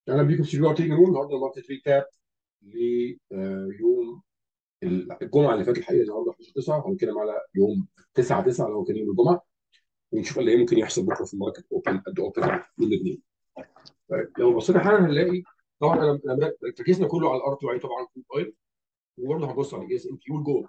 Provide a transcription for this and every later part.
اهلا بيكم في شيكاغو تريدنج روم النهارده الماركت ريكاب ليوم الجمعه اللي فاتت الحقيقه النهارده 11 9 هنتكلم على يوم 9 9 اللي هو كان يوم الجمعه ونشوف اللي ممكن يحصل بكره في الماركت اوبن قد اوبن يوم الاثنين. طيب لو بصينا حالا هنلاقي طبعا انا انا تركيزنا كله على الار 2 اي طبعا كرود اويل وبرضه هنبص على الاس ام كيو والجولد.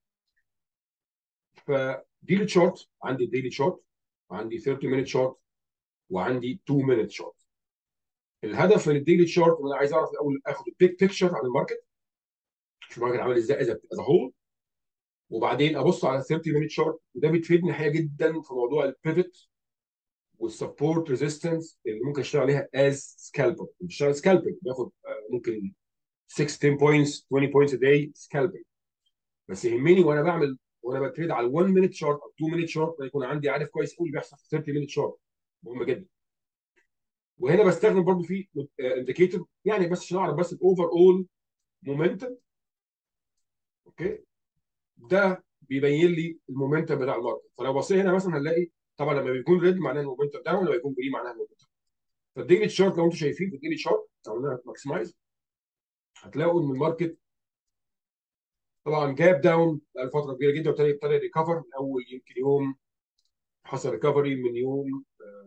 فدي التشارت عندي الديلي تشارت وعندي 30 مينت شارت وعندي 2 مينت شارت. الهدف من الديلي تشارت ان انا عايز اعرف الاول اخد البيك بيكتشر عن الماركت شوف الماركت عامل ازاي از هول وبعدين ابص على 30 مينت شارت وده بتفيدني حاجه جدا في موضوع البيفت والسبورت ريزيستنس اللي ممكن اشتغل عليها از سكالبر بشتغل سكالبنج باخد ممكن 6 10 بوينتس 20 بوينتس ا داي سكالبنج بس يهمني وانا بعمل وانا بتريد على 1 مينت شارت او 2 مينت شارت يكون عندي عارف كويس قوي اللي بيحصل في 30 مينت شارت مهم جدا وهنا بستخدم برضو في انديكيتور يعني بس عشان اعرف بس الاوفر اول مومنتم اوكي ده بيبين لي المومنتم بتاع الماركت فلو بصيت هنا مثلا هنلاقي طبعا لما بيكون ريد معناه المومنتم داون لما يكون جرين معناه المومنتم فالديلي تشارت لو انتم شايفين في الديلي تشارت عملناها ماكسمايز هتلاقوا ان الماركت طبعا جاب داون بقى فتره كبيره جدا وابتدى ابتدى ريكفر من اول يمكن يوم حصل ريكفري من يوم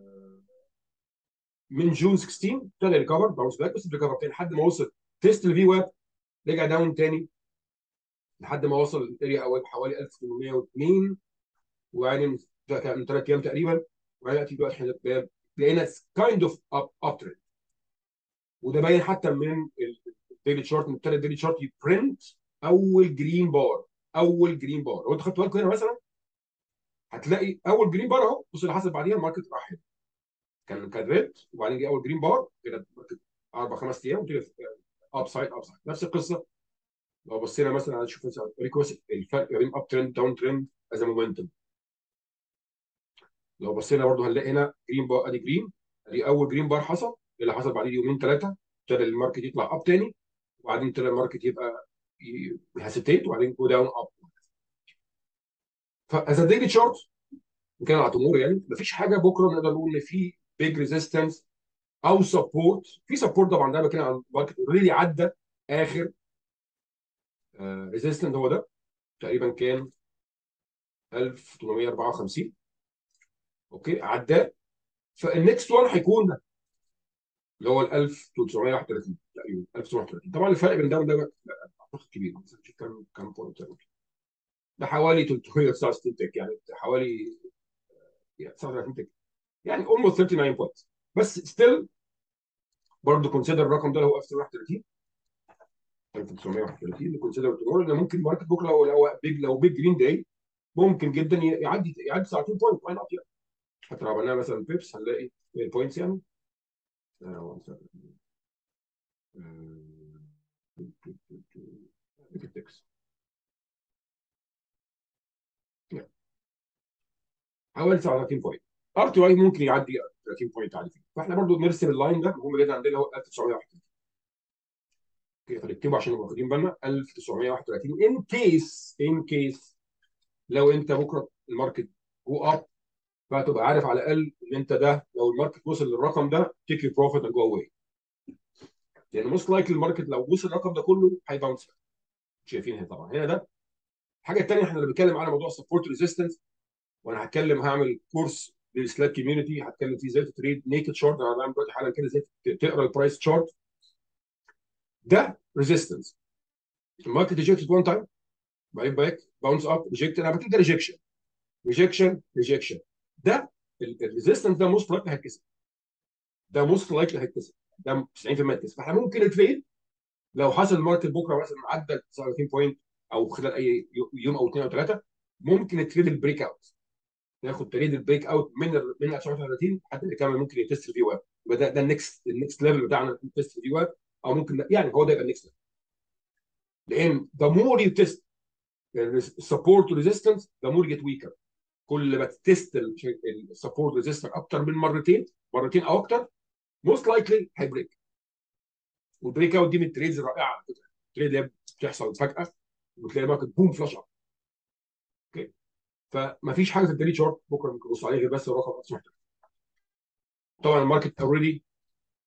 من جون 16 ابتدى ريكفر باونس باك بس ريكفر تاني لحد ما وصل تيست الفي واب رجع داون تاني لحد ما وصل الاريا حوالي 1802 وبعدين من ثلاث ايام تقريبا وبعدين دلوقتي احنا لقينا كايند اوف اب ترند وده باين حتى من الديلي شارت من ابتدى الديلي شارت يبرنت اول جرين بار اول جرين بار لو انت خدت بالك هنا مثلا هتلاقي اول جرين بار اهو بص اللي حصل بعديها الماركت راح هنا كان كان ريد وبعدين جه اول جرين بار كده اربع خمس ايام وطلع اب سايد اب سايد نفس القصه لو بصينا مثلا على شوف ريكوست الفرق بين اب ترند داون ترند از مومنتم لو بصينا برضه هنلاقي هنا جرين بار ادي جرين ادي اول جرين بار حصل اللي حصل بعديه يومين ثلاثه ابتدى الماركت يطلع اب تاني وبعدين ابتدى الماركت يبقى هيسيتيت وبعدين جو داون اب فاز ديلي تشارت كان على تمور يعني مفيش حاجه بكره نقدر نقول ان في بيج ريزيستنس او سبورت في سبورت طبعا ده بتكلم عن الماركت اوريدي عدى اخر ريزيستنت هو ده تقريبا كان 1854 اوكي عداه فالنكست وان هيكون ده اللي هو ال 1931 تقريبا 1931 طبعا الفرق بين ده وده اعتقد كبير مش كام كام بوينت ده حوالي 369 تك يعني حوالي 39 تك يعني almost 39 بوينت بس ستيل برضه كونسيدر الرقم ده هو 1931 1931 كونسيدر تمور ان ممكن الماركت بكره لو لو بيج لو بيج جرين داي ممكن جدا يعدي يعدي 39 بوينت واي نوت يعني حتى لو عملناها مثلا بيبس هنلاقي البوينتس يعني حوالي 39 بوينت ار تي اي ممكن يعدي 30 بوينت عادي فيه فاحنا برضو نرسم اللاين ده مهم جدا عندنا هو 1931 فنكتبه عشان نبقى واخدين بالنا 1931 ان كيس ان كيس لو انت بكره الماركت جو اب فهتبقى عارف على الاقل ان انت ده لو الماركت وصل للرقم ده تيك يور بروفيت اند جو اواي لان موست لايكلي الماركت لو وصل الرقم ده كله هيباونس شايفين هنا طبعا هنا ده الحاجه الثانيه احنا اللي بنتكلم على موضوع سبورت ريزيستنس وانا هتكلم هعمل كورس للسلاك كوميونتي هتكلم فيه ازاي تريد نيكد شارت انا بعمل دلوقتي حالا كده ازاي تقرا البرايس شارت ده ريزيستنس الماركت ريجكتد وان تايم بعدين باك باونس اب ريجكت انا بعتبر ده ريجكشن ريجكشن ريجكشن ده الريزيستنس ده موست لايكلي هيتكسر ده موست لايكلي هيتكسر ده 90% هيتكسر فاحنا ممكن التريد لو حصل الماركت بكره مثلا عدى 39 بوينت او خلال اي يوم او اثنين او ثلاثه ممكن التريد البريك اوت ناخد تريد البريك اوت من من 1930 لحد اللي كمان ممكن يتست في واب يبقى ده ده النكست النكست ليفل بتاعنا التست في واب او ممكن يعني هو ده يبقى النكست لان the more you test support resistance the more you get weaker كل ما تست السبورت ريزيستنس اكتر من مرتين مرتين او اكتر موست لايكلي هيبريك والبريك اوت دي من التريدز الرائعه على فكره التريد اللي بتحصل فجاه وتلاقي الماركت بوم فلاش اب اوكي فما فيش حاجه في الديلي شارت بكره ممكن نبص عليه غير بس الرقم 19 طبعا الماركت اوريدي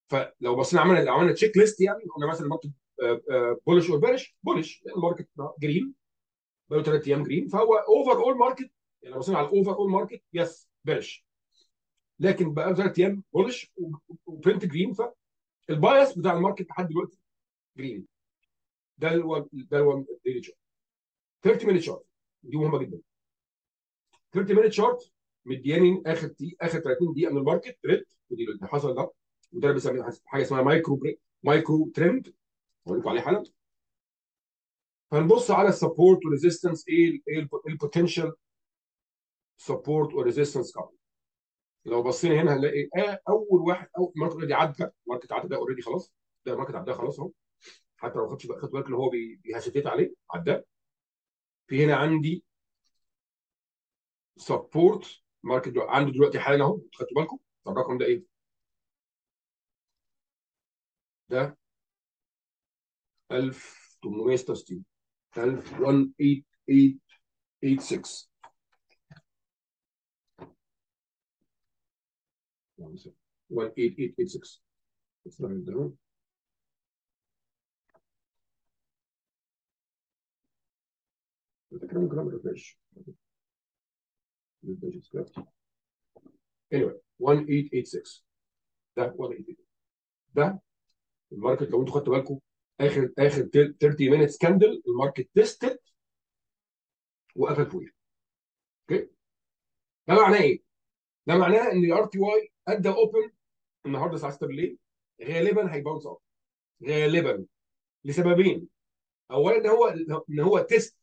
فلو بصينا عملنا لو عملنا تشيك ليست يعني قلنا مثلا الماركت بولش اور بيرش بولش الماركت جرين بقى ثلاث ايام جرين فهو اوفر اول ماركت يعني لو بصينا على الاوفر اول ماركت يس بيرش لكن بقى ثلاث ايام بولش وبرنت جرين فالبايس بتاع الماركت لحد دلوقتي جرين ده اللي هو ده اللي هو الديلي شارت 30 مينت شارت دي مهمه جدا 30 مينت شارت مدياني اخر دي اخر 30 دقيقه من الماركت ريد ودي اللي حصل ده وده اللي بنسميه حاجه اسمها مايكرو بريك مايكرو ترند هقول لكم عليه حالا هنبص على السبورت والريزيستنس ايه ايه البوتنشال سبورت والريزيستنس كارد لو بصينا هنا هنلاقي آه اول واحد اول ماركت اوريدي عدى ماركت عدى ده اوريدي خلاص ده ماركت عداه خلاص اهو حتى لو خدتش خدت بالك اللي هو بيهشتيت عليه عداه في هنا عندي سبورت ماركت عنده دلوقتي حالا اهو خدتوا بالكم الرقم ده ايه؟ ده 1866 1886 18886 ده كلام كلام ريفريش anyway 1886 ده 1886 ده الماركت لو انتوا خدتوا بالكم اخر اخر 30 مينتس كاندل الماركت تيستد وقفل فوقيها اوكي ده معناه ايه؟ ده معناه ان الار تي واي ادى اوبن النهارده الساعه 6 بالليل غالبا هيباونس اب غالبا لسببين اولا ان هو ان هو تيست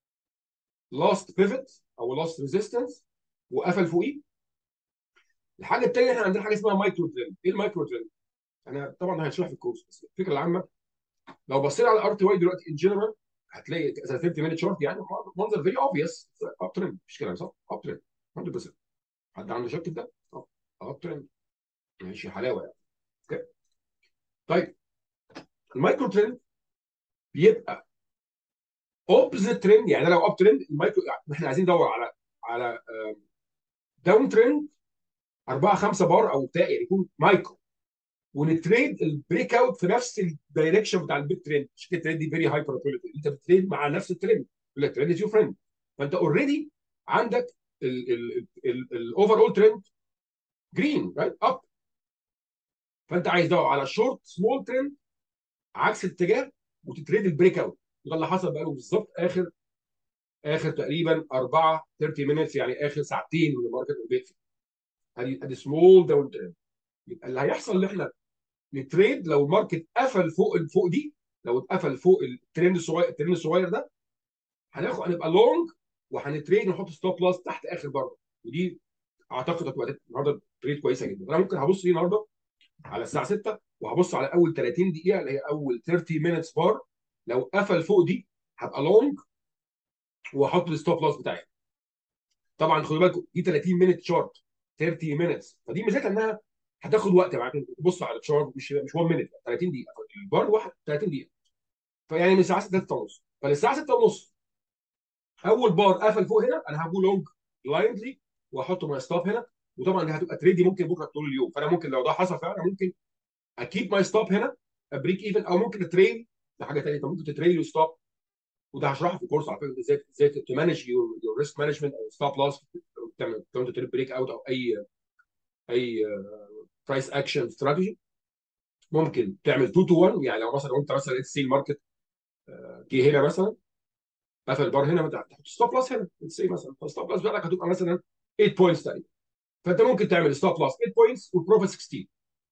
لاست بيفت او لاست ريزيستنس وقفل فوقيه الحاجه الثانيه احنا عندنا حاجه اسمها مايكرو ترند ايه المايكرو ترند؟ انا طبعا هشرح في الكورس بس الفكره العامه لو بصينا على الار تي واي دلوقتي ان جنرال هتلاقي 30 مينت شورت يعني منظر فيري اوبفيس اب ترند مش كلام صح؟ اب ترند 100% حد عنده شك في ده؟ اب ترند ماشي حلاوه يعني اوكي طيب المايكرو ترند بيبقى اوبزيت ترند يعني لو اب ترند المايكرو يعني احنا عايزين ندور على على داون ترند 4 5 بار او بتاع يعني يكون مايكرو ونتريد البريك اوت في نفس الدايركشن بتاع البيج ترند مش كده الترند دي فيري هايبر انت بتريد مع نفس الترند يقول لك ترند از يور فريند فانت اوريدي عندك الاوفر اول ترند جرين رايت اب فانت عايز تدور على شورت سمول ترند عكس الاتجاه وتتريد البريك اوت وده اللي حصل بقاله بالظبط اخر اخر تقريبا 4 30 مينتس يعني اخر ساعتين من الماركت بيقفل ادي ادي سمول داون ترند يبقى اللي هيحصل ان احنا نتريد لو الماركت قفل فوق فوق دي لو اتقفل فوق الترند الصغير الترند الصغير ده هناخد هنبقى لونج وهنتريد نحط ستوب لاس تحت اخر بره ودي اعتقد هتبقى النهارده تريد كويسه جدا انا ممكن هبص دي النهارده على الساعه 6 وهبص على اول 30 دقيقه اللي هي اول 30 مينتس بار لو قفل فوق دي هبقى لونج واحط الستوب لاس بتاعي طبعا خدوا بالكم دي 30 مينت شارت 30 مينتس فدي ميزتها انها هتاخد وقت معاك تبص على الشارت مش مش 1 مينت 30 دقيقه البار واحد 30 دقيقه فيعني من الساعه 6 ونص فالساعه 6 ونص اول بار قفل فوق هنا انا هجو لونج بلايندلي واحط ماي ستوب هنا وطبعا دي هتبقى تريدي ممكن بكره طول اليوم فانا ممكن لو ده حصل فعلا ممكن اكيب ماي ستوب هنا بريك ايفن او ممكن اتريل ده حاجه ثانيه انت ممكن تتريل يور ستوب وده هشرحه في الكورس على فكره ازاي ازاي تمانج يور يور ريسك مانجمنت او ستوب لاس تعمل تعمل بريك اوت او اي اي برايس اكشن استراتيجي ممكن تعمل 2 تو 1 يعني لو مثلا انت مثلا سي الماركت جه هنا مثلا قفل البار هنا تحط ستوب لاس هنا سي مثلا فالستوب لاس بتاعتك هتبقى مثلا 8 بوينتس تقريبا فانت ممكن تعمل ستوب لاس 8 بوينتس والبروفيت 16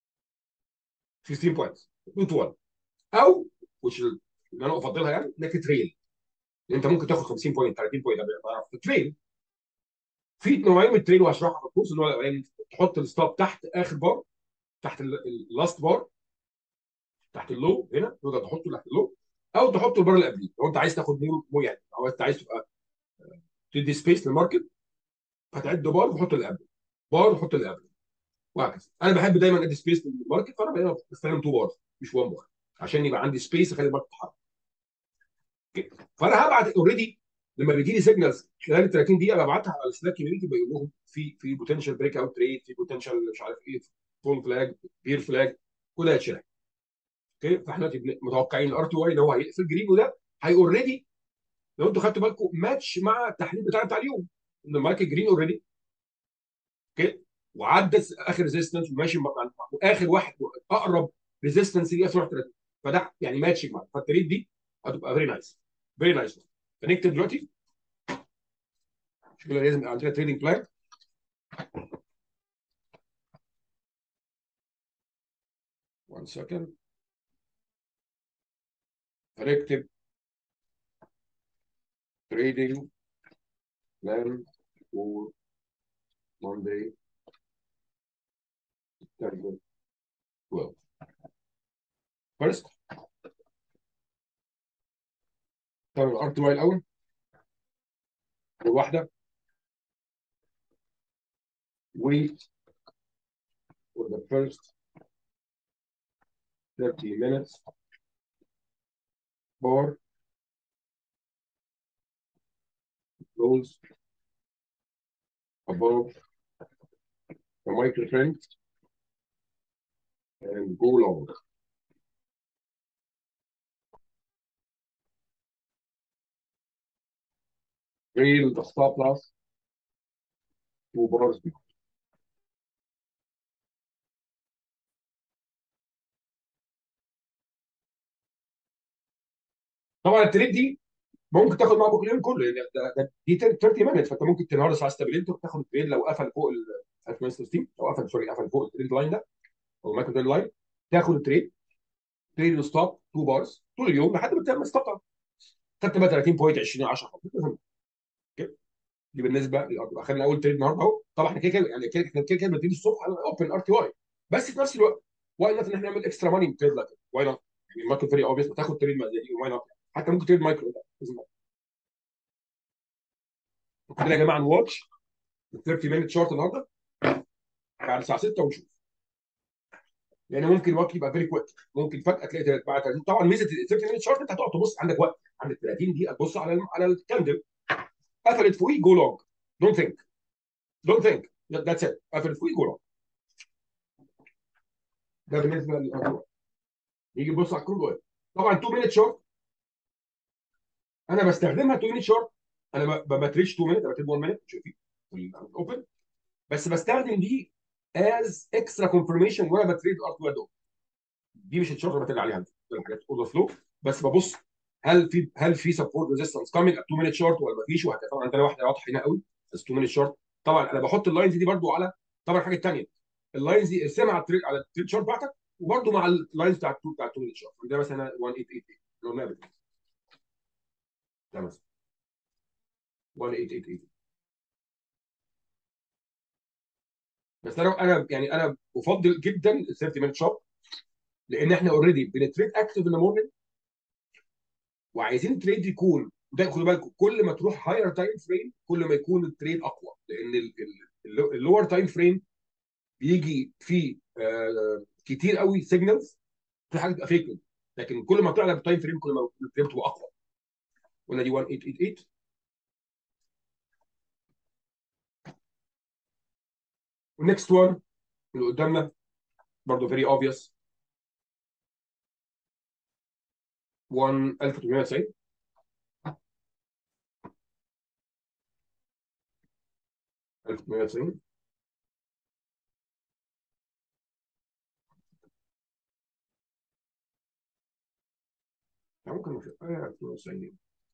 16 بوينتس 2 تو 1 او which اللي انا افضلها يعني انك تريل انت ممكن تاخد 50 بوينت 30 بوينت تعرف تريل في نوعين من التريل وهشرحها في الكورس اللي هو الاولاني تحط الستوب تحت اخر بار تحت اللاست بار تحت اللو هنا تقدر تحطه تحت اللو او تحط البار اللي قبليه لو انت عايز تاخد مو يعني او انت عايز تبقى تدي سبيس للماركت هتعد بار وتحط اللي قبله بار وتحط اللي قبله وهكذا انا بحب دايما ادي سبيس للماركت فانا دايما بستخدم 2 بار مش 1 بار عشان يبقى عندي سبيس اخلي الماركت يتحرك فانا هبعت اوريدي لما بيجي لي سيجنالز خلال ال 30 دقيقه ببعتها على السلاك كوميونتي بيقول لهم في في بوتنشال بريك اوت تريد في بوتنشال مش عارف ايه فول فلاج بير فلاج كلها هتشيلها اوكي فاحنا دلوقتي متوقعين الار تي واي اللي هو هيقفل جرين وده هي اوريدي لو انتوا خدتوا بالكم ماتش مع التحليل بتاع بتاع اليوم ان الماركت جرين اوريدي اوكي وعدى اخر ريزيستنس وماشي مع واخر واحد اقرب ريزيستنس ليه 31 فده يعني ماتشنج معاه فالتريد دي هتبقى فيري نايس فيري نايس فنكتب دلوقتي شوف لازم يبقى عندنا تريدنج بلان one second هنكتب trading plan for Monday September 12 first طب الار تي واي الاول واحده wait for the first 30 minutes for goes above the microphone and go long. Rail the stop loss two bars below. طبعا التريد دي ممكن تاخد معاك اليوم كله يعني ده- ده- دي 30 مينت فانت ممكن النهارده ساعه ستابيليتور تاخد التريد لو قفل فوق ال 1560 لو قفل سوري قفل فوق التريد لاين ده او المايكرو تريد لاين تاخد التريد تريد ستوب 2 بارز طول اليوم لحد ما تعمل ستوب خدت بقى 30 بوينت 20 10 اوكي دي بالنسبه للارض اخرنا اول تريد النهارده اهو طبعا احنا كده كده يعني كده احنا كده كده بنبتدي الصبح على اوبن ار تي واي بس في نفس الوقت واي نوت ان احنا نعمل اكسترا ماني تريد لك واي نوت يعني الماركت فيري اوبفيس تاخد تريد زي دي واي نوت حتى ممكن تريد مايكرو بإذن الله. كده يا جماعه نواتش ال 30 مينت شارت النهارده بعد الساعه 6 ونشوف لان ممكن الوقت يبقى فيري كويك ممكن فجاه تلاقي بعد 30 طبعا ميزه ال 30 مينت شارت انت هتقعد تبص عندك وقت عندك 30 دقيقه تبص على ال- على الكاندل قفلت فوقيه جو لونج دونت ثينك دونت ثينك ذاتس ات قفلت فوقيه جو لونج ده بالنسبه للأرقام. نيجي نبص على الكرود اويل طبعا 2 مينت شارت انا بستخدمها 2 مينت شارت انا ما ما بتريش 2 مينت انا بتريد 1 مينت شوفي الاوبن بس بستخدم دي از اكسترا كونفرميشن وانا بتريد ارت ويل دي مش الشارت اللي بتريد عليها دي الحاجات اوردر فلو بس ببص هل في هل في سبورت ريزيستنس كامينج 2 مينت شارت ولا ما فيش وهكذا طبعا عندنا واحده واضحه هنا قوي بس 2 مينت شارت طبعا انا بحط اللاينز دي برضو على طبعا حاجه ثانيه اللاينز دي ارسمها على التريد على التريد شارت بتاعتك وبرضو مع اللاينز بتاع التو بتاع 2 مينت شارت ده مثلا 1888 لو ما قبل ده مثلا 1888 بس انا انا يعني انا بفضل جدا ال 30 مينت شارت لان احنا اوريدي بنتريد اكتف ان مورنينج وعايزين تريد يكون ده خدوا بالكم كل ما تروح هاير تايم فريم كل ما يكون التريد اقوى لان اللور تايم فريم بيجي فيه آه كتير قوي سيجنالز في حاجه تبقى فيك لكن كل ما تعلى بالتايم فريم كل ما التريد بتبقى اقوى قلنا دي 1888 والنكست وان اللي قدامنا برضه فيري اوبفيوس 1 1890 1890 يعني ممكن نشوف آه 1890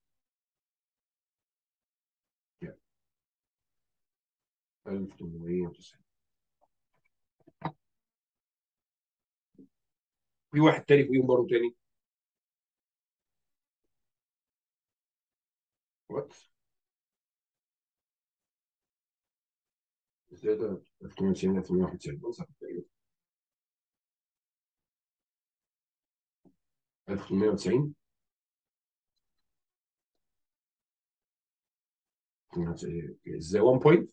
يعني 1890 في واحد تاني فيهم برضه تاني وات ازاي ده 1890 1891 بنصح تقريبا 1890 ازاي 1 بوينت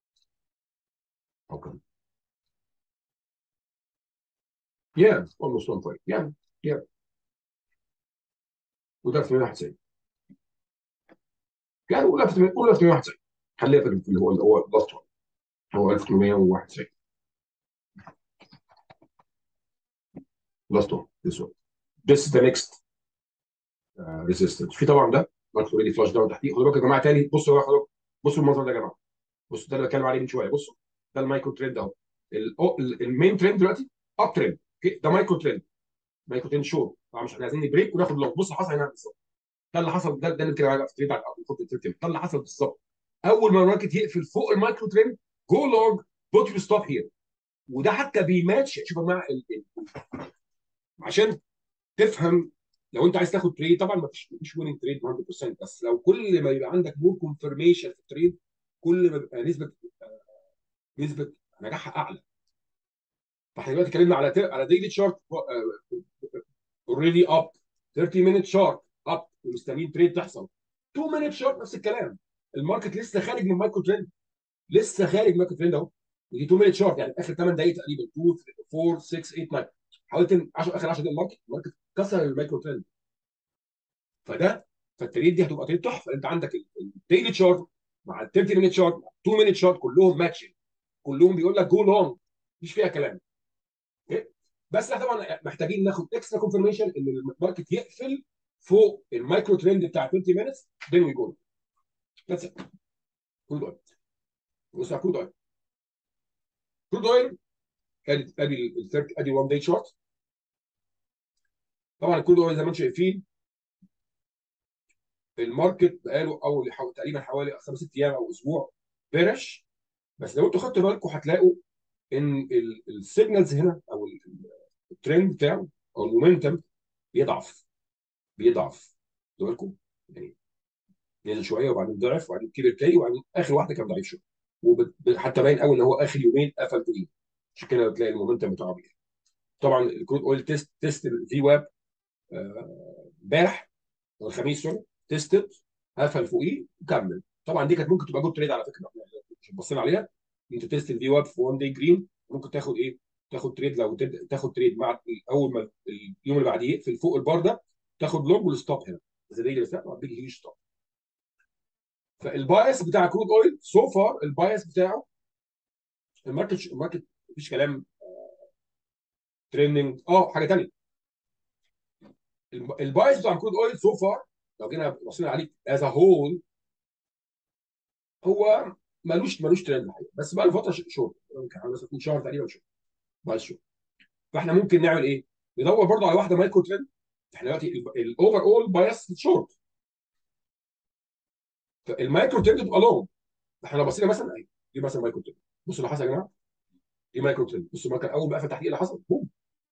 اوكي Yeah, almost one point. Yeah, yeah. وده في 191 يعني قول 1891 خليها في اللي هو اللي هو لاست وان هو 1891 لاست وان this one this is the next uh, resistance في طبعا ده ماركت اوريدي فلاش داون تحتيه خدوا بالكم يا جماعه تاني بصوا بقى خدوا بصوا المنظر ده يا جماعه بصوا ده اللي بتكلم عليه من شويه بصوا ده المايكرو ترند اهو المين ترند دلوقتي اب ترند ده مايكرو ترند مايكرو ترند شور طبعا مش احنا عايزين نبريك وناخد لونج بص حصل هنا بالظبط ده اللي حصل ده ده اللي بنتكلم عليه في تريد على الترند ده اللي حصل بالظبط اول ما الماركت يقفل فوق المايكرو ترند جو لونج بوت يور ستوب هير وده حتى بيماتش شوف يا جماعه عشان تفهم لو انت عايز تاخد تريد طبعا ما فيش مفيش ويننج تريد 100% بس لو كل ما يبقى عندك مور كونفرميشن في التريد كل ما بيبقى نسبه نسبه نجاحها اعلى فاحنا دلوقتي اتكلمنا على على ديلي شارت اوريدي اب 30 مينت شارت اب ومستنيين تريد تحصل 2 مينت شارت نفس الكلام الماركت لسه خارج من مايكرو ترند لسه خارج مايكرو ترند اهو ودي 2 مينت شارت يعني اخر 8 دقائق تقريبا 2 4 6 8 9 حاولت 10 اخر 10 دقائق الماركت الماركت كسر المايكرو ترند فده فالتريد دي هتبقى تريد تحفه انت عندك الديلي شارت مع ال 30 مينت شارت 2 مينت شارت كلهم ماتشنج كلهم بيقول لك جو لونج مفيش فيها كلام بس احنا طبعا محتاجين ناخد اكسترا كونفرميشن ان الماركت يقفل فوق المايكرو ترند بتاع 20 مينتس then we go that's it كرود اويل بص على كرود اويل كرود اويل ادي ادي الثيرد ادي 1 داي شورت طبعا الكرود اويل زي ما انتم شايفين الماركت بقاله اول تقريبا حوالي خمس ست ايام او اسبوع بيرش بس لو انتوا خدتوا بالكم هتلاقوا ان السيجنالز هنا او الترند بتاعه او المومنتم بيضعف بيضعف خدوا بالكم يعني نزل شويه وبعدين ضعف وبعدين كبر تاني وبعدين اخر واحده كان ضعيف شويه وحتى باين قوي ان هو اخر يومين قفل جديد عشان كده بتلاقي المومنتم بتاعه بيقل طبعا الكرود اويل تيست تيست الفي واب امبارح او الخميس سوري تيستد قفل فوقيه وكمل طبعا دي كانت ممكن تبقى جود تريد على فكره مش بصينا عليها انت تيست الفي واب في 1 داي جرين ممكن تاخد ايه تاخد تريد لو تبدا تاخد تريد مع اول ما اليوم اللي بعديه يقفل فوق البار ده تاخد لونج والستوب هنا زي دي بس بيجي هيوج ستوب فالبايس بتاع كرود اويل سو فار البايس بتاعه الماركت الماركت مفيش كلام تريندنج اه حاجه ثانيه البايس بتاع كرود اويل سو فار لو جينا بصينا عليه از هول هو ملوش ملوش ترند الحقيقه بس بقى له فتره شورت ممكن مثلا يكون شهر تقريبا شورت بايس شورت فاحنا ممكن نعمل ايه؟ ندور برضه على واحده مايكرو ترند احنا دلوقتي الاوفر اول بايس شورت فالمايكرو ترند تبقى لونج احنا لو بصينا مثلا اهي دي مثلا مايكرو ترند بصوا اللي حصل يا جماعه دي مايكرو ترند بصوا ما كان اول بقى فتح اللي حصل بوم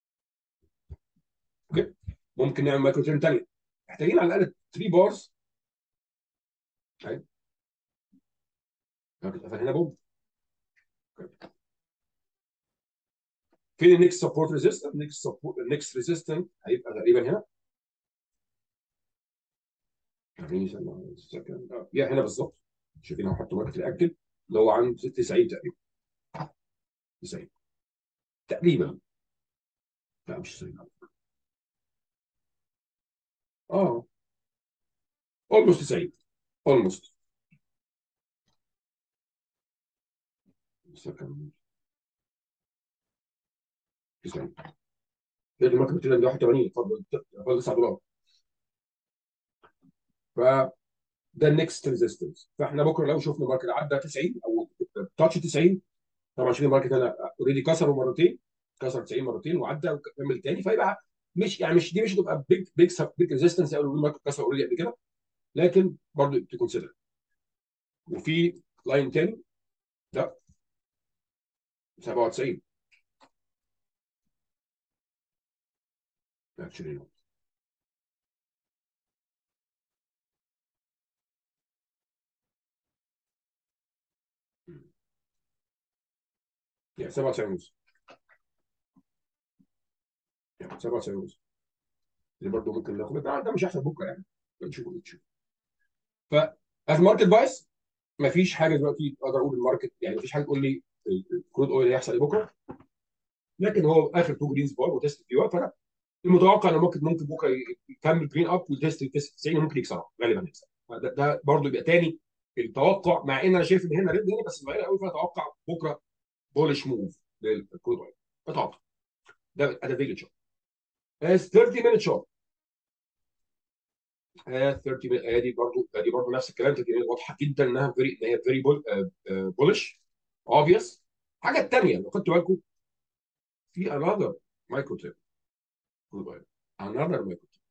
اوكي ممكن نعمل مايكرو ترند ثانيه محتاجين على الاقل 3 بارز اهي فهنا بوم فين النكست سبورت ريزيستنت النكست سبورت النكست ريزيستنت هيبقى تقريبا هنا يا هنا بالظبط شايفين اهو حطوا ماركت الاكل اللي هو عند 90 تقريبا 90 تقريبا لا مش 90 اه اولموست 90 اولموست تسعين هي دي الماركت بتاعتنا 81 اتفضل اتفضل 9 دولار ف ده النكست ريزيستنس فاحنا بكره لو شفنا ماركت عدى 90 او تاتش 90 طبعا شايفين الماركت هنا اوريدي كسره مرتين كسر 90 مرتين وعدى وكمل تاني فيبقى مش يعني مش دي مش هتبقى بيج بيج بيج ريزيستنس او الماركت كسر اوريدي قبل كده لكن برضه تكونسيدر وفي لاين تاني ده 97 actually not. Yeah, 97 ونص. Yeah, 97 ونص. اللي برضه ممكن ناخد ده ده مش هيحصل بكره يعني نشوفه نشوف ف از ماركت بايس مفيش حاجه دلوقتي اقدر اقول الماركت يعني مفيش حاجه تقول لي الكرود اويل هيحصل ايه بكره لكن هو اخر تو جرينز بار وتست فيو فانا المتوقع ان ممكن ممكن بكره يكمل جرين اب وتست تست 90 وممكن يكسرها غالبا يكسر ده, ده برضه يبقى تاني التوقع مع ان انا شايف ان هنا ريد هنا بس صغيره قوي فاتوقع بكره بولش موف للكرود اويل اتوقع ده ده فيجن شوت as 30 minute short as 30 minute ادي برضو ادي برضو نفس الكلام 30 minute واضحه جدا انها فيري ان هي فيري بولش obvious الحاجه الثانيه لو خدتوا بالكم في another micro trend خدوا بالكم another micro trend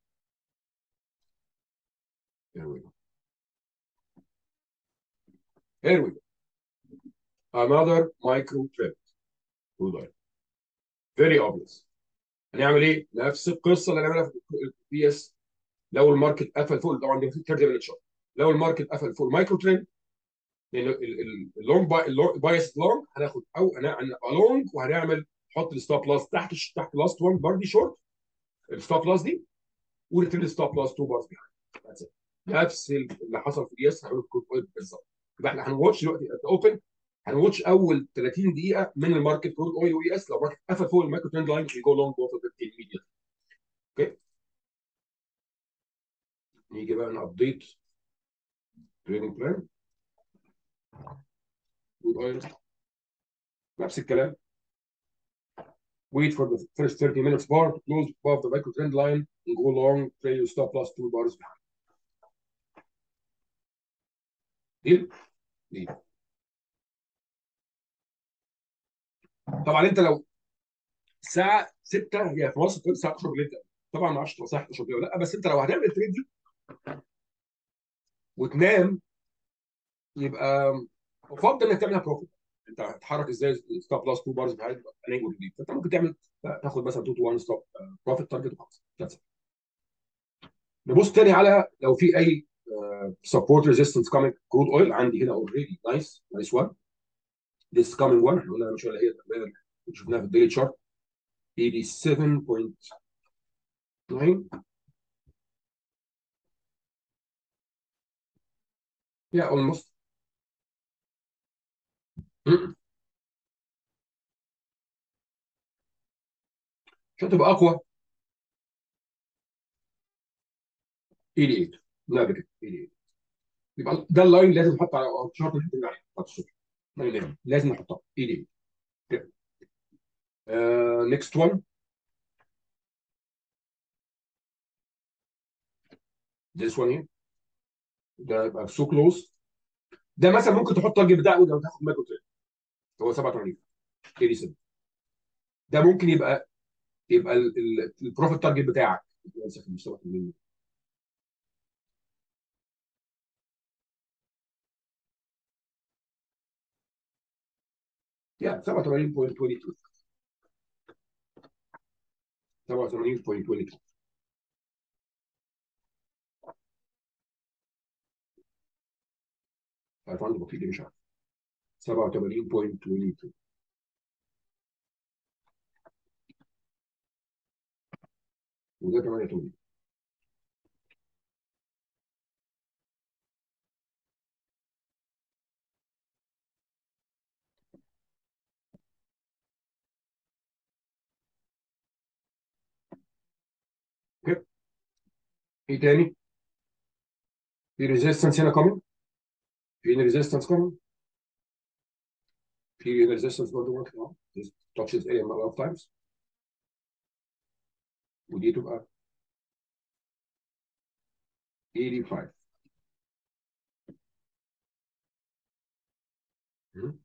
here we go here we go another micro trend خدوا بالكم very obvious هنعمل ايه؟ نفس القصه اللي هنعملها في البي اس لو الماركت قفل فوق طبعا دي 30 مينت شوت لو الماركت قفل فوق المايكرو ترند لان اللونج بايس لونج هناخد او هنبقى لونج وهنعمل نحط الستوب لاس تحت تحت لاست 1 بار دي شورت الستوب لاس دي وريتيرن ستوب لاس 2 بارز بيهايند نفس اللي حصل في الياس هنعمله في كروت اويل بالظبط يبقى احنا هنواتش دلوقتي اوبن هنواتش اول 30 دقيقه من الماركت كروت اويل واي اس لو الماركت قفل فوق المايكرو ترند لاين وي جو لونج اوفر 15 immediately اوكي نيجي بقى نابديت تريدنج بلان نفس الكلام wait for the first 30 minutes bar to close above the micro trend line and go long trade your stop loss two bars behind ديل ديل طبعا انت لو الساعه 6 هي في مصر الساعه 11 بالليل طبعا ما اعرفش تبقى صح 11 بالليل ولا لا بس انت لو هتعمل التريد دي وتنام يبقى افضل انك تعملها بروفيت انت هتتحرك ازاي ستوب لاس 2 بارز بهايد انيجل جديد فانت ممكن تعمل تاخد مثلا 2 تو 1 ستوب بروفيت تارجت وخلاص نبص تاني على لو في اي سبورت ريزيستنس كامينج كرود اويل عندي هنا اوريدي نايس نايس 1 ذيس كامينج 1 احنا قلنا مش ولا هي شفناها في الديلي تشارت 87.9 Yeah, almost. عشان تبقى اقوى 88 لا بكده 88 يبقى ده اللاين لازم نحط على شرط الحته اللي بتاعت الصبح لازم نحطها 88 كده نيكست 1 this one here ده يبقى سو كلوز ده مثلا ممكن تحط تارجت بتاعه لو تاخد مايكرو تريد هو 87 87 ده ممكن يبقى يبقى البروفيت تارجت بتاعك مش 87 يا 87.22 87.22 عارف عنده بطيء مش عارف 87.22 وده 88 اوكي ايه تاني؟ في ريزيستنس هنا كومن في ريزيستنس كومن في ريزيستنس برضه ممكن اه touches area a lot of times ودي تبقى 85 مم.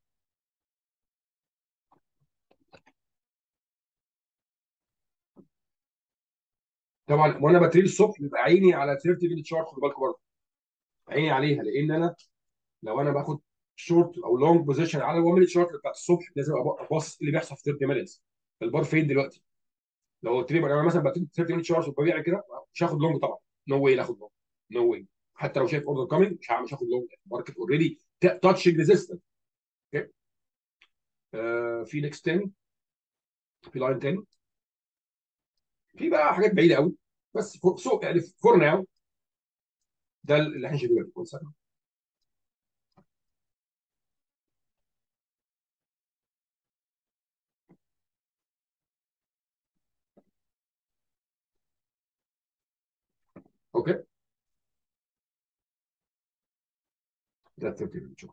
طبعا وانا بتريد الصبح بيبقى عيني على 30 مينت شارت خد بالكم برضه عيني عليها لان انا لو انا باخد شورت او لونج بوزيشن على ال 1 مينت شارت بتاعت الصبح لازم ابقى باصص اللي بيحصل في 30 مينتس البار فين دلوقتي لو قلت لي انا مثلا بتريد 30 مينت شارت وببيع كده مش هاخد لونج طبعا نو واي اخد لونج نو واي حتى لو شايف اوردر كامينج مش مش هاخد لونج الماركت اوريدي تاتش ريزيستنت اوكي آه في نكست تاني في لاين تاني في بقى حاجات بعيده قوي بس فوق سوق يعني فور ناو ده اللي احنا شايفينه كل سنه اوكي ده الترتيب نشوف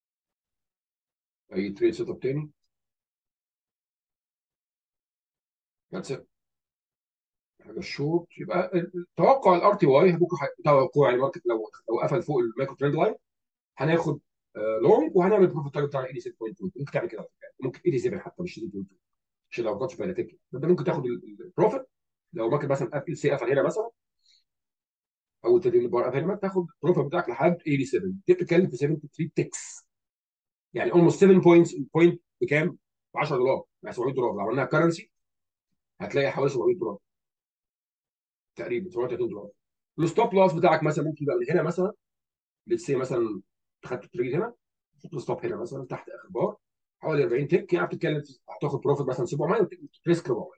اي تريد سيت اب تاني That's it. هذا الشورت يبقى توقع الار تي واي بكره توقع الماركت لو لو قفل فوق المايكرو ترند لاين هناخد لونج وهنعمل بروفيت تارجت بتاعنا 86.2 ممكن تعمل كده ممكن 87 حتى مش 82 عشان لو جاتش فايدتك انت ممكن تاخد البروفيت لو ماركت مثلا ال سي قفل هنا مثلا او التدين بار قفل هنا تاخد البروفيت بتاعك لحد 87 دي بتتكلم في 73 تكس يعني اولموست 7 بوينتس البوينت بكام؟ ب 10 دولار يعني 700 دولار لو عملناها كرنسي هتلاقي حوالي 700 دولار تقريبا 730 دولار الستوب لاس بتاعك مثلا ممكن يبقى من هنا مثلا ليتس سي مثلا خدت التريد هنا حط ستوب هنا مثلا تحت اخر بار حوالي 40 تك يعني بتتكلم هتاخد بروفيت مثلا 700 ريسك 400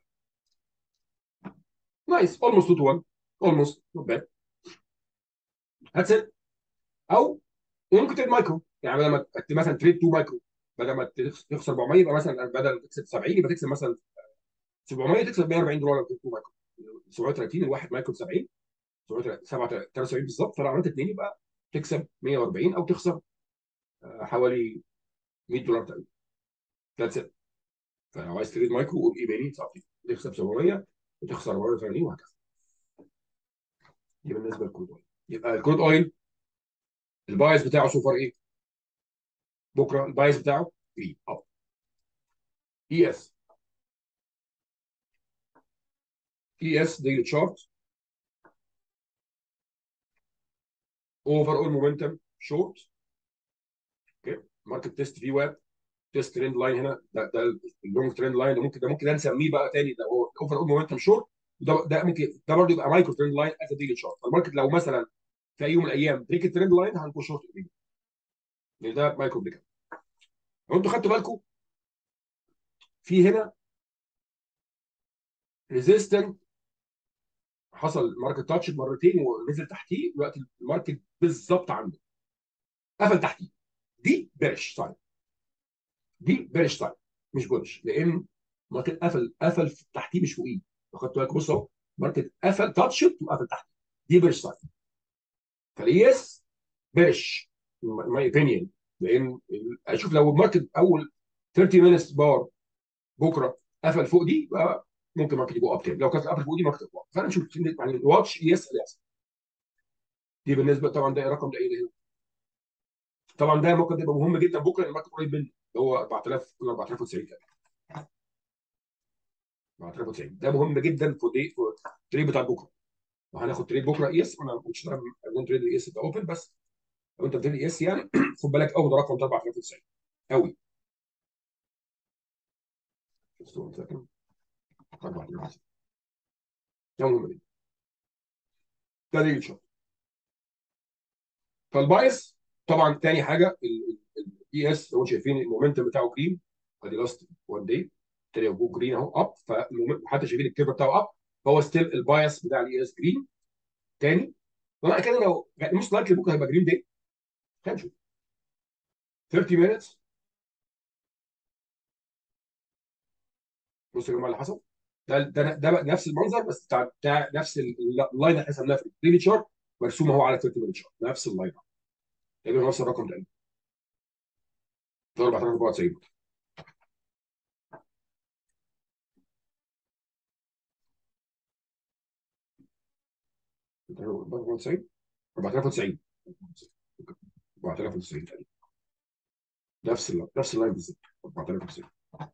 نايس اولموست 2 تو 1 اولموست نوت باد هاتس ات او ممكن تريد مايكرو يعني بدل ما ت- مثلا تريد 2 مايكرو بدل ما تخسر 400 يبقى مثلا بدل ما تكسب 70 يبقى تكسب مثلا 700 تكسب 140 دولار لو تريد 2 مايكرو 730 الواحد مايكرو ب 70 73 بالظبط فلو عملت اثنين يبقى تكسب 140 او تخسر آه، حوالي 100 دولار تقريبا ذاتس ات فلو عايز تريد مايكرو قول ايباني صافي تكسب 700 وتخسر 480 وهكذا دي بالنسبه للكرود اويل يبقى الكرود اويل البايس بتاعه سوفر ايه؟ بكره البايس بتاعه جرين اب اي اس اي اس ديلي تشارت اوفر اول مومنتم شورت اوكي ماركت تيست في واب تيست ترند لاين هنا ده ده اللونج ترند لاين ده ممكن ده ممكن ده نسميه بقى تاني ده هو اوفر اول مومنتم شورت ده ده ممكن ده برضه يبقى مايكرو ترند لاين از ديلي شارت فالماركت لو مثلا في اي يوم من الايام بريك الترند لاين هنكون شورت اوريدي لان ده مايكرو بريك لو انتوا خدتوا بالكم في هنا ريزيستنت حصل ماركت تاتش مرتين ونزل تحتيه دلوقتي الماركت بالظبط عنده قفل تحتيه دي بيرش ساين دي بيرش ساين مش بولش لان ماركت قفل قفل تحتيه مش فوقيه لو خدتوا بالكم بصوا اهو ماركت قفل تاتش وقفل تحتيه دي بيرش ساين فاليس بيرش ماي اوبينيون لان اشوف لو الماركت اول 30 مينتس بار بكره قفل فوق دي يبقى ممكن ماركت يجو اب تاني لو كانت قفل فوق دي ماركت يجو فانا نشوف يعني واتش يس يس دي بالنسبه طبعا ده الرقم ده ايه ده هنا طبعا ده ممكن يبقى مهم جدا بكره الماركت قريب منه اللي هو 4000 كنا 4090 كده 4090 ده مهم جدا في دي في التريد بتاع بكره وهناخد تريد بكره اي اس انا مش هنقول تريد اي اس ده اوبن بس لو انت بتريد اي اس يعني خد بالك قوي ده رقم ده 4090 قوي ده مهم جدا ده دي شوت فالبايس طبعا تاني حاجه الاي اس لو انتم شايفين المومنتم بتاعه جرين ادي لاست 1 داي ابتدى يبقى جرين اهو اب فحتى شايفين الكيرف بتاعه اب فهو ستيل البايس بتاع الاي اس جرين تاني ولا كده لو موست لايكلي بكره هيبقى جرين داي خلينا نشوف 30 minutes بصوا يا جماعه اللي حصل ده ده ده بقى نفس المنظر بس بتاع, بتاع نفس اللاين اللي حسبناه في الديلي شارت مرسوم اهو على 30 minute شارت نفس اللاين تقريبا نفس الرقم تقريبا ده 4094 94 4090 4090 تقريبا نفس ال نفس اللاين بالظبط 4090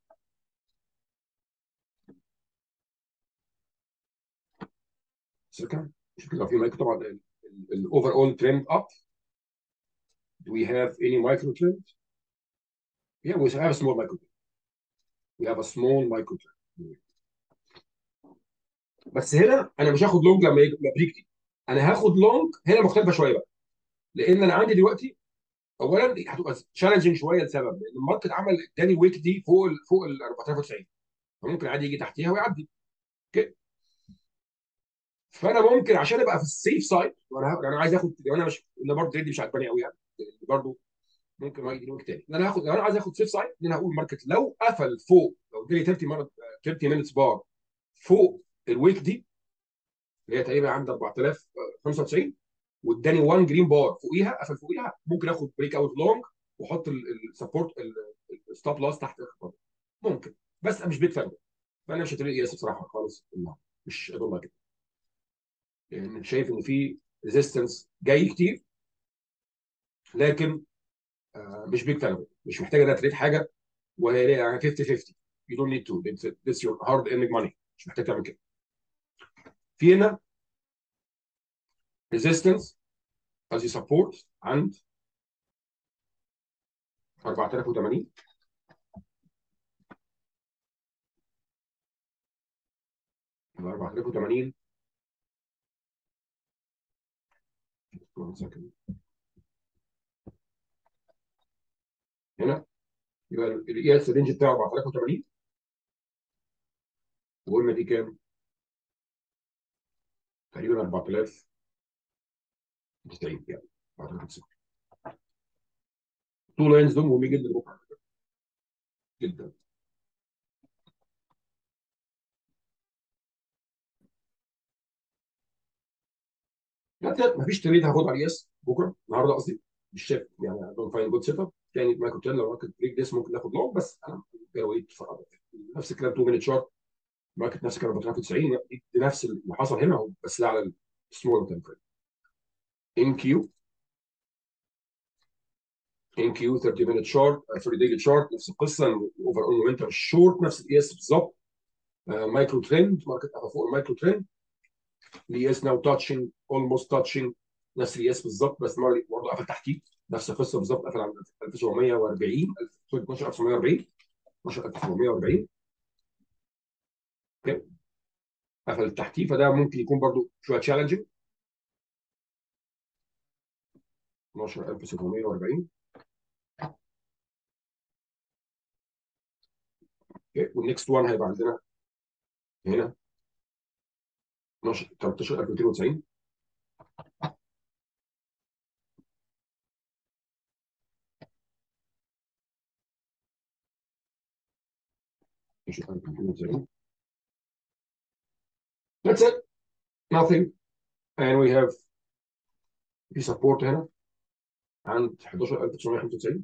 سكند شوف لو في مايكرو طبعا الاوفر اول ترند اب Do we have any micro trend? Yeah, we have a small micro trend. We have a small micro trend. بس هنا انا مش هاخد لونج لما يجي بريك دي انا هاخد لونج هنا مختلفه شويه بقى لان انا عندي دلوقتي اولا هتبقى تشالنجنج شويه لسبب لان الماركت عمل اداني ويك دي فوق ال فوق ال 4090 فممكن عادي يجي تحتيها ويعدي اوكي فانا ممكن عشان ابقى في السيف سايد وانا انا عايز اخد لو انا مش انا برضه تريد مش عجباني قوي يعني برضه ممكن ما يجي ويك تاني انا هاخد لو انا عايز اخد سيف سايد انا هقول ماركت لو قفل فوق لو اداني 30 مره 30 مينتس بار فوق الويك دي اللي هي تقريبا عند 4095 واداني 1 جرين بار فوقيها قفل فوقيها ممكن اخد بريك اوت لونج واحط السبورت الستوب لاس تحت ممكن بس مش بيج فان فانا مش هتريد اي اس بصراحه خالص النهارده مش اقول كده يعني شايف ان في ريزيستنس جاي كتير لكن آه، مش بيج فان مش محتاج انها تريد حاجه وهي يعني 50 50 you don't need to It's- this your hard earned money مش محتاج تعمل كده في هنا resistance as a support عند 4080 يبقى 4080 one second. هنا يبقى القياس الرينج بتاعه 4080 وقلنا دي كام؟ تقريبا 4090 يعني 4090 تو لاينز دول مهمين جدا بكره جدا لا مفيش تريد هاخد على الياس بكره النهارده قصدي مش شايف يعني دونت فاين جود سيت اب تاني مايكرو تيل لو ماركت بريك ديس ممكن ناخد لونج بس انا ويت نفس الكلام 2 مينت شارت ماركت نفس الكلام 90 دي نفس اللي حصل هنا هو بس ده على السمول تايم فريم ان كيو ان كيو 30 مينت شارت 30 ديلي شارت نفس القصه اوفر اول مومنتم شورت نفس القياس بالظبط مايكرو ترند ماركت قفل فوق المايكرو ترند القياس ناو تاتشنج اولموست تاتشنج نفس القياس بالظبط بس المره دي برضه قفل تحتيه نفس القصه بالظبط قفل عند 1740 12940 12740 اوكي قفل تحتيه فده ممكن يكون برضه شويه تشالنجنج 12740 اوكي والنكست وان هيبقى عندنا هنا 12 13290 13290 That's it. Nothing. And we have في سبورت هنا عند 11995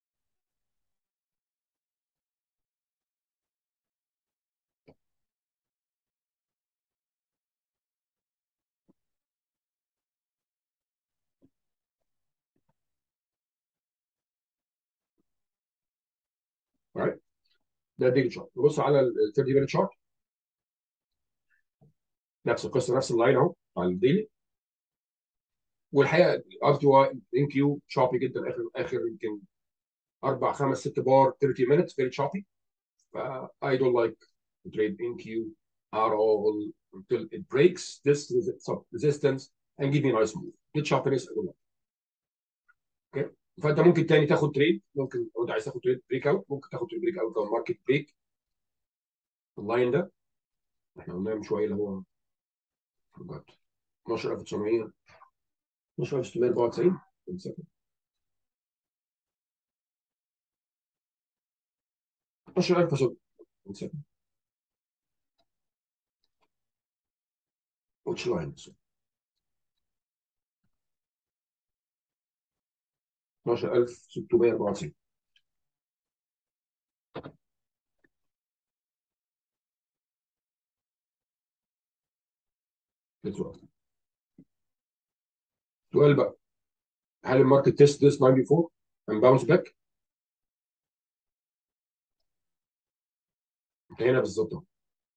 right ده الديلي شارت نبص على ال 30 مينت شارت نفس القصه نفس اللاين اهو على الديلي والحقيقه ار تي واي ان كيو شوبي جدا اخر اخر يمكن اربع خمس ست بار 30 مينتس فيري شوبي ف I don't like to trade in Q at all until it breaks this resi- resistance and give me a nice move. Get choppiness I don't like. اوكي فانت ممكن تاني تاخد تريد ممكن لو انت عايز تاخد تريد بريك اوت ممكن تاخد تريد بريك اوت لو ماركت بريك اللاين ده احنا قلناه من شويه اللي هو forgot 12900 12694 one second. 12000 one second. which line so 12694 ده سؤال سؤال بقى هل الماركت تيست this 94 and bounce back؟ انت هنا بالظبط اهو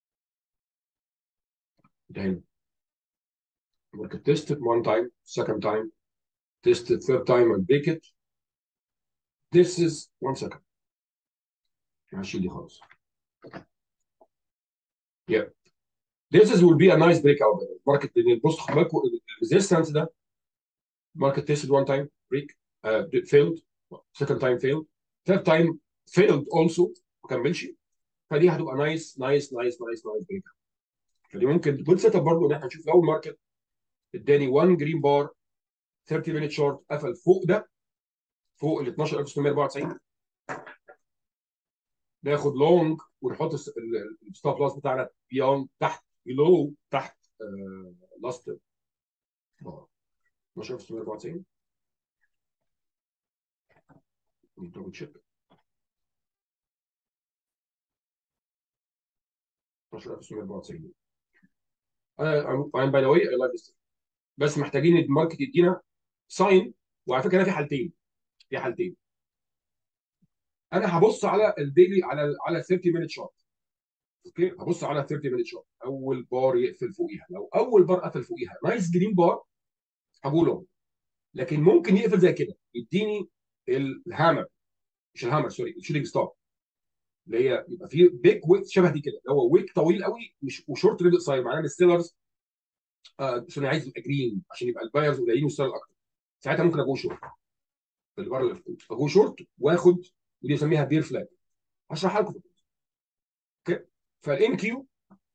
انت هنا الماركت tested one time second time tested third time and break it this is one second هشيل دي خالص yeah this is will be a nice breakout الماركت بص خد بالكم الريزيستنس ده market tested one time break uh, failed second time failed third time failed also ما كملش فدي هتبقى نايس نايس نايس نايس نايس بريك فدي ممكن جود سيت اب برضه ان احنا نشوف لو الماركت اداني 1 جرين بار 30 مينت شورت قفل فوق ده فوق ال 12694 ناخد لونج ونحط الستوب لوس بتاعنا بيون تحت بيلو تحت لاست 12694 دبل تشيك 12694 انا باي ذا واي اي لايك ذس بس محتاجين الماركت يدينا ساين وعلى فكره هنا في حالتين في حالتين انا هبص على الديلي على على 30 مينت شارت اوكي هبص على 30 مينت شارت اول بار يقفل فوقيها لو اول بار قفل فوقيها نايس جرين بار هقوله لكن ممكن يقفل زي كده يديني الهامر مش الهامر سوري الشوتنج ستار اللي هي يبقى في بيج ويك شبه دي كده اللي هو ويك طويل قوي مش وشورت ريد قصير معناه ان السيلرز آه عشان عايز يبقى جرين عشان يبقى البايرز قليلين والسيلر اكتر ساعتها ممكن اجو شورت في البار اللي فوق اجو شورت واخد ودي يسميها دير فلاج هشرحها لكم اوكي فالان كيو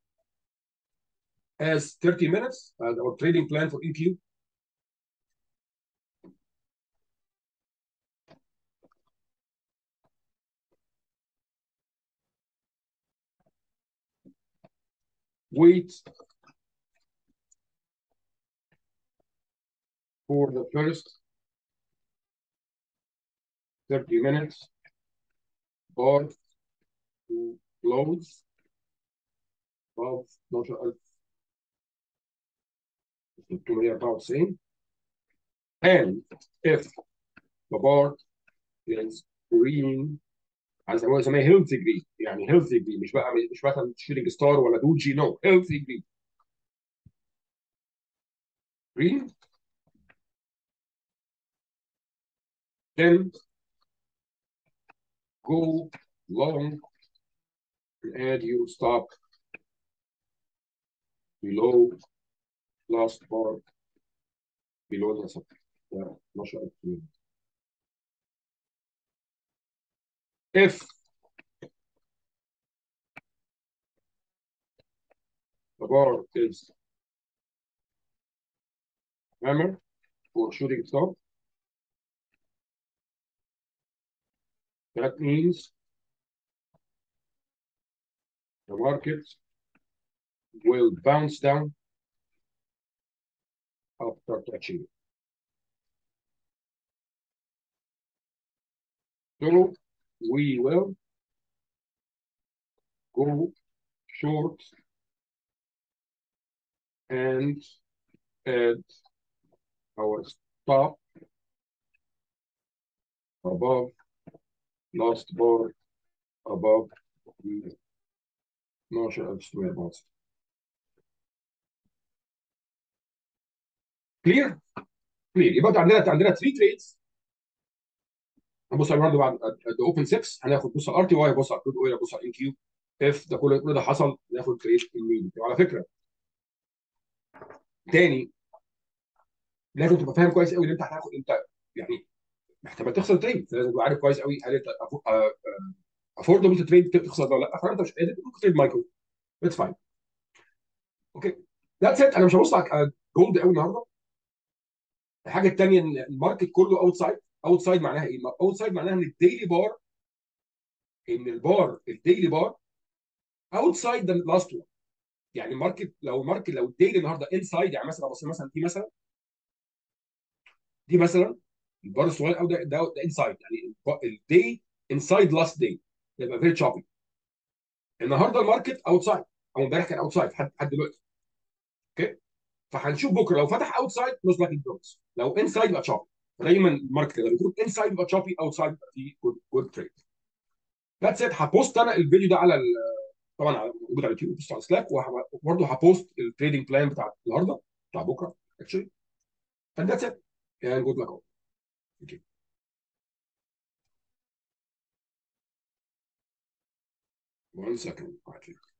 as 30 minutes as our trading plan for NQ wait for the first 30 minutes bar to close above 12694 and if the bar is green عايز هو يسميها هيلثي جرين يعني هيلثي جرين مش بقى مش مثلا شوتنج ستار ولا دوجي نو هيلثي جرين green then go long and add your stop below last bar below the sub 12000 if the bar is hammer or shooting star that means the market will bounce down after touching it. So we will go short and add our stop above last bar above the 12600 باونس كلير كلير يبقى عندنا عندنا 3 تريدز هنبص على النهارده بعد اوبن 6 هناخد بص على ار تي واي بص على كود اويل بص على ان كيو اف ده كل كل ده حصل ناخد تريد المين وعلى فكره تاني لازم تبقى فاهم كويس قوي ان انت هتاخد انت يعني احتمال تخسر تريد لازم تبقى عارف كويس قوي هل انت افوردبل تريد تخسر ولا لا فانت مش قادر ممكن تريد مايكرو اتس فاين اوكي ذاتس ات انا مش هبص على جولد قوي النهارده الحاجه الثانيه ان الماركت كله اوت سايد اوت سايد معناها ايه؟ اوت سايد معناها ان الديلي بار ان البار الديلي بار اوت سايد ذا لاست وان يعني الماركت لو الماركت لو الديلي النهارده انسايد يعني مثلا بص مثلا دي مثلا دي مثلا البار الصغير قوي ده ده, ده انسايد يعني الدي انسايد لاست داي يبقى فيري تشوبي النهارده الماركت اوت سايد او امبارح كان اوت سايد لحد دلوقتي اوكي فهنشوف بكره لو فتح اوت سايد نوز لايك بروكس لو انسايد يبقى تشوبي دايما الماركت كده بيكون انسايد يبقى تشوبي اوت سايد يبقى فيه جود جود تريد ذاتس ات هبوست انا الفيديو ده على ال طبعا على موجود على اليوتيوب بوست على سلاك وبرضه هبوست التريدنج بلان بتاع النهارده بتاع بكره اكشلي and that's it and good luck all thank you one second actually